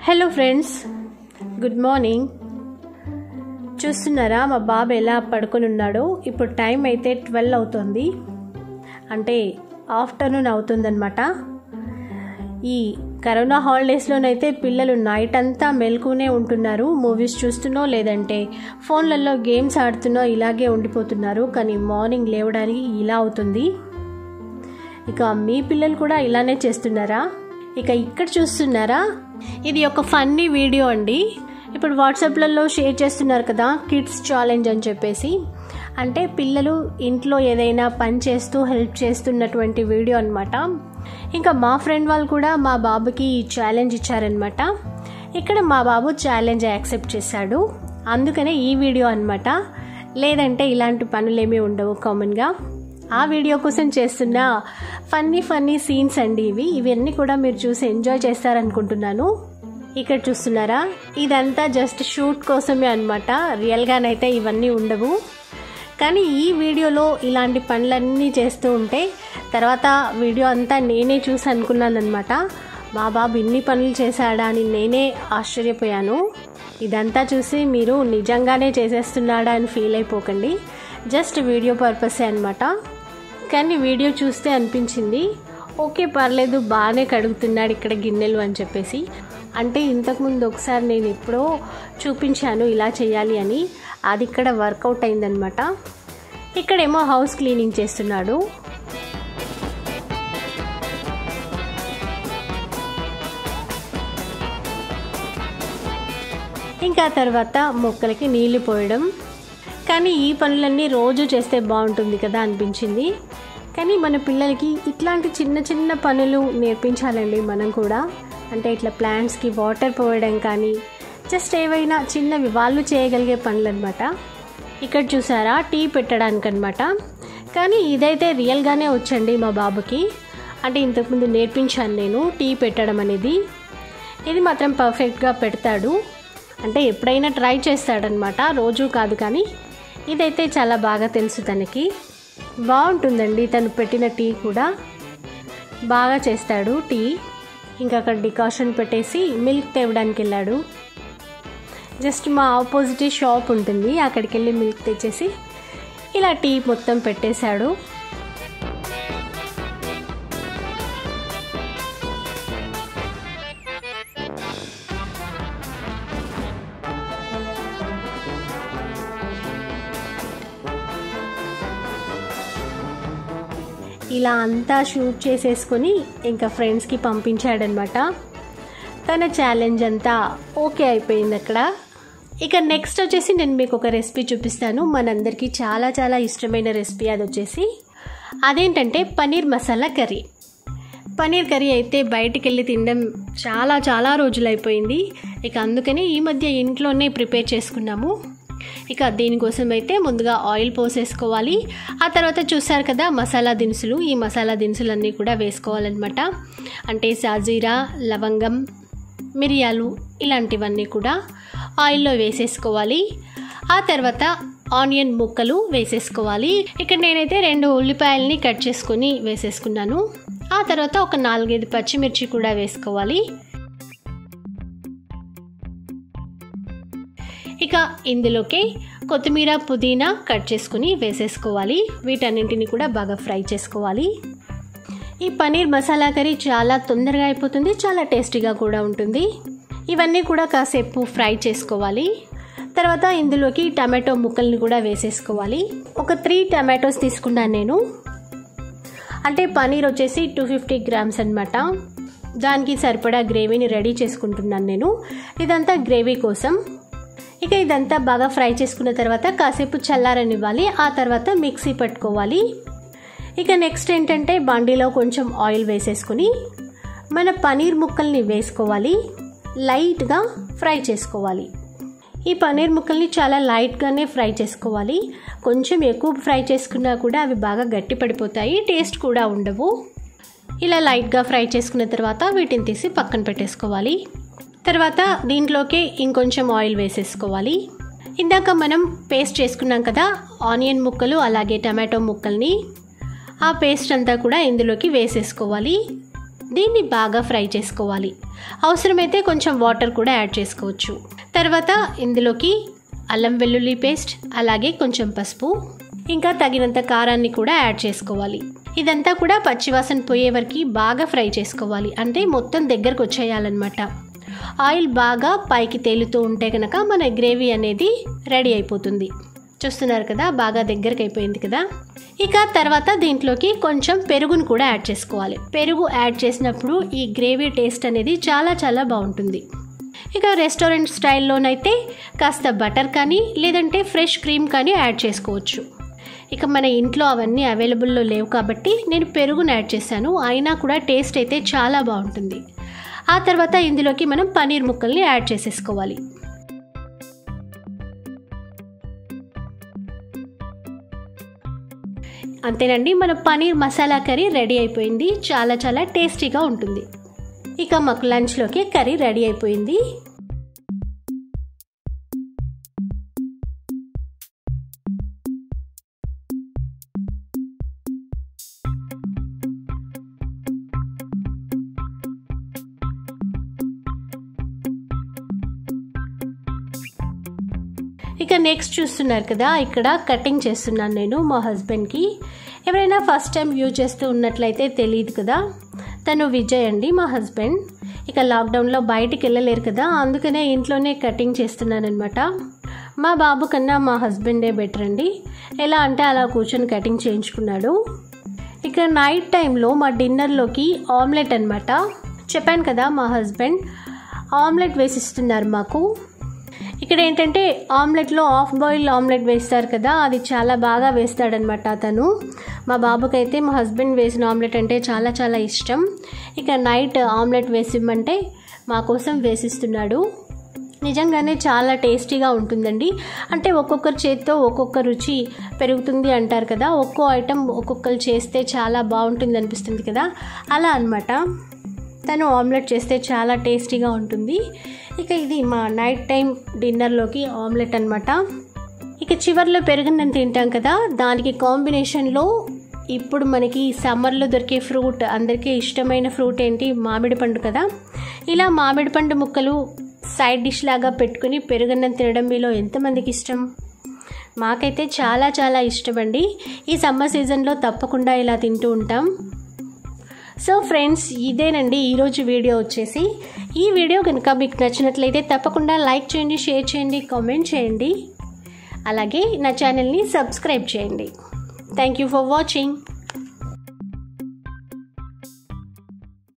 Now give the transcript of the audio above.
hello friends good morning చూస్తున్నారా మా బాబు ఎలా పడుకొని ఉన్నాడో ఇప్పుడు టైం అయితే ట్వెల్వ్ అవుతుంది అంటే ఆఫ్టర్నూన్ అవుతుందన్నమాట ఈ కరోనా హాలిడేస్లోనైతే పిల్లలు నైట్ అంతా మెలకునే ఉంటున్నారు మూవీస్ చూస్తున్నో లేదంటే ఫోన్లలో గేమ్స్ ఆడుతున్నో ఇలాగే ఉండిపోతున్నారు కానీ మార్నింగ్ లేవడానికి ఇలా అవుతుంది ఇక మీ పిల్లలు కూడా ఇలానే చేస్తున్నారా ఇక ఇక్కడ చూస్తున్నారా ఇది ఒక ఫన్నీ వీడియో అండి ఇప్పుడు వాట్సాప్లలో షేర్ చేస్తున్నారు కదా కిడ్స్ ఛాలెంజ్ అని చెప్పేసి అంటే పిల్లలు ఇంట్లో ఏదైనా పని చేస్తూ హెల్ప్ చేస్తున్నటువంటి వీడియో అనమాట ఇంకా మా ఫ్రెండ్ వాళ్ళు కూడా మా బాబుకి ఈ ఛాలెంజ్ ఇచ్చారనమాట ఇక్కడ మా బాబు ఛాలెంజ్ యాక్సెప్ట్ చేశాడు అందుకనే ఈ వీడియో అనమాట లేదంటే ఇలాంటి పనులేమీ ఉండవు కామన్గా ఆ వీడియో కోసం చేస్తున్న ఫన్నీ ఫన్నీ సీన్స్ అండి ఇవి ఇవన్నీ కూడా మీరు చూసి ఎంజాయ్ చేస్తారనుకుంటున్నాను ఇక్కడ చూస్తున్నారా ఇదంతా జస్ట్ షూట్ కోసమే అనమాట రియల్గానైతే ఇవన్నీ ఉండవు కానీ ఈ వీడియోలో ఇలాంటి పనులన్నీ చేస్తూ ఉంటే తర్వాత వీడియో అంతా నేనే చూసి అనుకున్నాను అనమాట మా బాబు ఇన్ని పనులు చేశాడా అని నేనే ఆశ్చర్యపోయాను ఇదంతా చూసి మీరు నిజంగానే చేసేస్తున్నాడా అని ఫీల్ అయిపోకండి జస్ట్ వీడియో పర్పసే అనమాట కానీ వీడియో చూస్తే అనిపించింది ఓకే పర్లేదు బాగానే కడుగుతున్నాడు ఇక్కడ గిన్నెలు అని చెప్పేసి అంటే ఇంతకుముందు ఒకసారి నేను ఎప్పుడో చూపించాను ఇలా చేయాలి అని అది ఇక్కడ వర్కౌట్ అయిందనమాట ఇక్కడేమో హౌస్ క్లీనింగ్ చేస్తున్నాడు ఇంకా తర్వాత మొక్కలకి నీళ్లు పోయడం కానీ ఈ పనులన్నీ రోజు చేస్తే బాగుంటుంది కదా అనిపించింది కానీ మన పిల్లలకి ఇట్లాంటి చిన్న చిన్న పనులు నేర్పించాలండి మనం కూడా అంటే ఇట్లా ప్లాంట్స్కి వాటర్ పోయడం కానీ జస్ట్ ఏవైనా చిన్నవి వాళ్ళు చేయగలిగే పనులు అనమాట ఇక్కడ చూసారా టీ పెట్టడానికి అనమాట కానీ ఇదైతే రియల్గానే వచ్చండి మా బాబుకి అంటే ఇంతకుముందు నేర్పించాను నేను టీ పెట్టడం అనేది ఇది మాత్రం పర్ఫెక్ట్గా పెడతాడు అంటే ఎప్పుడైనా ట్రై చేస్తాడనమాట రోజు కాదు కానీ ఇదైతే చాలా బాగా తెలుసు తనకి బాగుంటుందండి తను పెట్టిన టీ కూడా బాగా చేస్తాడు టీ ఇంకా అక్కడ డికాషన్ పెట్టేసి మిల్క్ తేవడానికి వెళ్ళాడు జస్ట్ మా ఆపోజిట్ షాప్ ఉంటుంది అక్కడికి వెళ్ళి మిల్క్ తెచ్చేసి ఇలా టీ మొత్తం పెట్టేశాడు ఇలా అంతా షూట్ చేసేసుకొని ఇంకా ఫ్రెండ్స్కి పంపించాడనమాట తన ఛాలెంజ్ అంతా ఓకే అయిపోయింది అక్కడ ఇక నెక్స్ట్ వచ్చేసి నేను మీకు ఒక రెసిపీ చూపిస్తాను మనందరికీ చాలా చాలా ఇష్టమైన రెసిపీ అది వచ్చేసి అదేంటంటే పన్నీర్ మసాలా కర్రీ పన్నీర్ కర్రీ అయితే బయటికి వెళ్ళి తినడం చాలా చాలా రోజులు అయిపోయింది ఇక అందుకని ఈ మధ్య ఇంట్లోనే ప్రిపేర్ చేసుకున్నాము ఇక దీనికోసం అయితే ముందుగా ఆయిల్ పోసేసుకోవాలి ఆ తర్వాత చూసారు కదా మసాలా దినుసులు ఈ మసాలా దినుసులన్నీ కూడా వేసుకోవాలన్నమాట అంటే సాజీరా లవంగం మిరియాలు ఇలాంటివన్నీ కూడా ఆయిల్లో వేసేసుకోవాలి ఆ తర్వాత ఆనియన్ ముక్కలు వేసేసుకోవాలి ఇక్కడ నేనైతే రెండు ఉల్లిపాయలని కట్ చేసుకొని వేసేసుకున్నాను ఆ తర్వాత ఒక నాలుగైదు పచ్చిమిర్చి కూడా వేసుకోవాలి ఇక ఇందులోకి కొత్తిమీర పుదీనా కట్ చేసుకుని వేసేసుకోవాలి వీటన్నింటిని కూడా బాగా ఫ్రై చేసుకోవాలి ఈ పన్నీర్ మసాలా కర్రీ చాలా తొందరగా అయిపోతుంది చాలా టేస్టీగా కూడా ఉంటుంది ఇవన్నీ కూడా కాసేపు ఫ్రై చేసుకోవాలి తర్వాత ఇందులోకి టమాటో ముక్కల్ని కూడా వేసేసుకోవాలి ఒక త్రీ టమాటోస్ తీసుకున్నాను నేను అంటే పన్నీర్ వచ్చేసి టూ ఫిఫ్టీ గ్రామ్స్ అనమాట దానికి సరిపడా గ్రేవీని రెడీ చేసుకుంటున్నాను నేను ఇదంతా గ్రేవీ కోసం ఇక ఇదంతా బాగా ఫ్రై చేసుకున్న తర్వాత కాసేపు చల్లారనివ్వాలి ఆ తర్వాత మిక్సీ పట్టుకోవాలి ఇక నెక్స్ట్ ఏంటంటే బండిలో కొంచెం ఆయిల్ వేసేసుకుని మన పనీర్ ముక్కల్ని వేసుకోవాలి లైట్గా ఫ్రై చేసుకోవాలి ఈ పన్నీర్ ముక్కల్ని చాలా లైట్గానే ఫ్రై చేసుకోవాలి కొంచెం ఎక్కువ ఫ్రై చేసుకున్నా కూడా అవి బాగా గట్టి పడిపోతాయి టేస్ట్ కూడా ఉండవు ఇలా లైట్గా ఫ్రై చేసుకున్న తర్వాత వీటిని తీసి పక్కన పెట్టేసుకోవాలి తర్వాత దీంట్లోకి ఇంకొంచెం ఆయిల్ వేసేసుకోవాలి ఇందాక మనం పేస్ట్ చేసుకున్నాం కదా ఆనియన్ ముక్కలు అలాగే టమాటో ముక్కల్ని ఆ పేస్ట్ అంతా కూడా ఇందులోకి వేసేసుకోవాలి దీన్ని బాగా ఫ్రై చేసుకోవాలి అవసరమైతే కొంచెం వాటర్ కూడా యాడ్ చేసుకోవచ్చు తర్వాత ఇందులోకి అల్లం వెల్లుల్లి పేస్ట్ అలాగే కొంచెం పసుపు ఇంకా తగినంత కారాన్ని కూడా యాడ్ చేసుకోవాలి ఇదంతా కూడా పచ్చివాసన పోయే వరకు బాగా ఫ్రై చేసుకోవాలి అంటే మొత్తం దగ్గరకు వచ్చేయాలన్నమాట ఆయిల్ బాగా పైకి తేలుతూ ఉంటే కనుక మన గ్రేవీ అనేది రెడీ అయిపోతుంది చూస్తున్నారు కదా బాగా దగ్గరకు అయిపోయింది కదా ఇక తర్వాత దీంట్లోకి కొంచెం పెరుగును కూడా యాడ్ చేసుకోవాలి పెరుగు యాడ్ చేసినప్పుడు ఈ గ్రేవీ టేస్ట్ అనేది చాలా చాలా బాగుంటుంది ఇక రెస్టారెంట్ స్టైల్లోనైతే కాస్త బటర్ కానీ లేదంటే ఫ్రెష్ క్రీమ్ కానీ యాడ్ చేసుకోవచ్చు ఇక మన ఇంట్లో అవన్నీ అవైలబుల్లో లేవు కాబట్టి నేను పెరుగును యాడ్ చేశాను అయినా కూడా టేస్ట్ అయితే చాలా బాగుంటుంది ఆ తర్వాత ఇందులోకి మనం పన్నీర్ ముక్కల్ని యాడ్ చేసేసుకోవాలి అంతేనండి మన పన్నీర్ మసాలా కర్రీ రెడీ అయిపోయింది చాలా చాలా టేస్టీగా ఉంటుంది ఇక మాకు లంచ్లోకి కర్రీ రెడీ అయిపోయింది ఇక నెక్స్ట్ చూస్తున్నారు కదా ఇక్కడ కటింగ్ చేస్తున్నాను నేను మా హస్బెండ్కి ఎవరైనా ఫస్ట్ టైం యూజ్ చేస్తూ ఉన్నట్లయితే తెలియదు కదా తను విజయ్ అండి మా హస్బెండ్ ఇక లాక్డౌన్లో బయటికి వెళ్ళలేరు కదా అందుకనే ఇంట్లోనే కటింగ్ చేస్తున్నాను అనమాట మా బాబు కన్నా మా హస్బెండే బెటర్ అండి ఎలా అంటే అలా కూర్చొని కటింగ్ చేయించుకున్నాడు ఇక నైట్ టైంలో మా డిన్నర్లోకి ఆమ్లెట్ అనమాట చెప్పాను కదా మా హస్బెండ్ ఆమ్లెట్ వేసిస్తున్నారు మాకు ఇక్కడ ఏంటంటే ఆమ్లెట్లో హాఫ్ బాయిల్ ఆమ్లెట్ వేస్తారు కదా అది చాలా బాగా వేస్తాడనమాట అతను మా బాబుకైతే మా హస్బెండ్ వేసిన ఆమ్లెట్ అంటే చాలా చాలా ఇష్టం ఇక నైట్ ఆమ్లెట్ వేసిమ్మంటే మా కోసం వేసిస్తున్నాడు నిజంగానే చాలా టేస్టీగా ఉంటుందండి అంటే ఒక్కొక్కరి చేత్తో ఒక్కొక్క రుచి పెరుగుతుంది అంటారు కదా ఒక్కో ఐటెం ఒక్కొక్కరు చేస్తే చాలా బాగుంటుంది అనిపిస్తుంది కదా అలా అనమాట తను ఆమ్లెట్ చేస్తే చాలా టేస్టీగా ఉంటుంది ఇక ఇది మా నైట్ టైం డిన్నర్లోకి ఆమ్లెట్ అనమాట ఇక చివరిలో పెరుగన్నం తింటాం కదా దానికి కాంబినేషన్లో ఇప్పుడు మనకి సమ్మర్లో దొరికే ఫ్రూట్ అందరికీ ఇష్టమైన ఫ్రూట్ ఏంటి మామిడి పండు కదా ఇలా మామిడి పండు ముక్కలు సైడ్ డిష్ లాగా పెట్టుకుని పెరుగన్నం తినడం మీలో ఎంతమందికి ఇష్టం మాకైతే చాలా చాలా ఇష్టం అండి ఈ సమ్మర్ సీజన్లో తప్పకుండా ఇలా తింటూ ఉంటాం సో ఫ్రెండ్స్ ఇదేనండి ఈరోజు వీడియో వచ్చేసి ఈ వీడియో కనుక మీకు నచ్చినట్లయితే తప్పకుండా లైక్ చేయండి షేర్ చేయండి కామెంట్ చేయండి అలాగే నా ఛానల్ని సబ్స్క్రైబ్ చేయండి థ్యాంక్ యూ ఫర్ వాచింగ్